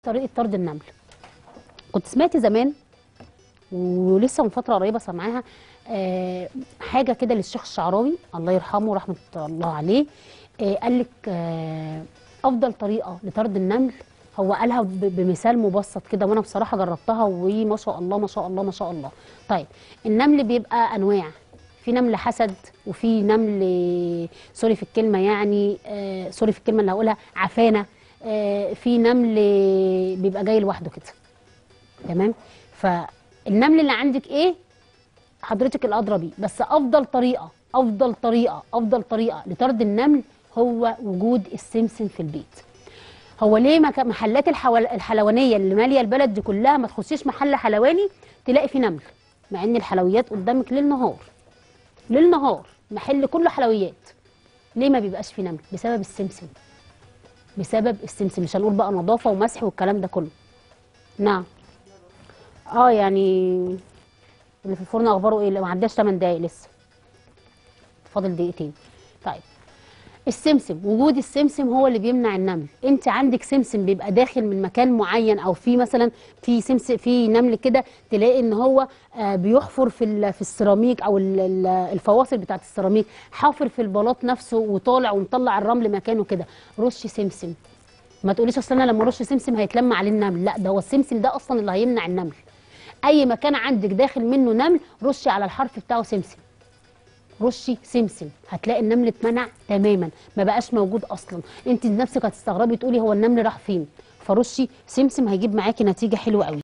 طريقه طرد النمل كنت سمعت زمان ولسه من فتره قريبه سامعاها آه، حاجه كده للشيخ الشعراوي الله يرحمه ورحمه الله عليه آه، قال لك آه، افضل طريقه لطرد النمل هو قالها ب- بمثال مبسط كده وانا بصراحه جربتها وما شاء الله ما شاء الله ما شاء الله طيب النمل بيبقى انواع في نمل حسد وفي نمل سوري في الكلمه يعني آه، سوري في الكلمه اللي هقولها عفانه آه، في نمل بيبقى جاي لوحده كده تمام فالنمل اللي عندك ايه حضرتك الادرى بيه بس افضل طريقه افضل طريقه افضل طريقه لطرد النمل هو وجود السمسم في البيت هو ليه مك- محلات الحول... الحلوانيه اللي ماليه البلد دي كلها ما تخشيش محل حلواني تلاقي فيه نمل مع ان الحلويات قدامك ليل نهار ليل نهار محل كله حلويات ليه ما بيبقاش فيه نمل بسبب السمسم بسبب السمسم مش هنقول بقى نظافه ومسح والكلام ده كله نعم اه يعني اللي في الفرن اخباره ايه اللي ما عداش 8 دقايق لسه فاضل دقيقتين طيب السمسم وجود السمسم هو اللي بيمنع النمل انت عندك سمسم بيبقى داخل من مكان معين او في مثلا في سمسم في نمل كده تلاقي ان هو آه، بيحفر في ال- في السيراميك او ال- ال- الفواصل بتاعه السيراميك حافر في البلاط نفسه وطالع ومطلع الرمل مكانه كده رش سمسم ما تقوليش اصل انا لما ارش سمسم هيتلم عليه النمل لا ده هو السمسم ده اصلا اللي هيمنع النمل اي مكان عندك داخل منه نمل رشي على الحرف بتاعه سمسم رشي سمسم هتلاقي النمل اتمنع تماما ما بقاش موجود اصلا انت نفسك هتستغربي تقولي هو النمل راح فين فرشي سمسم هيجيب معاكي نتيجه حلوه قوي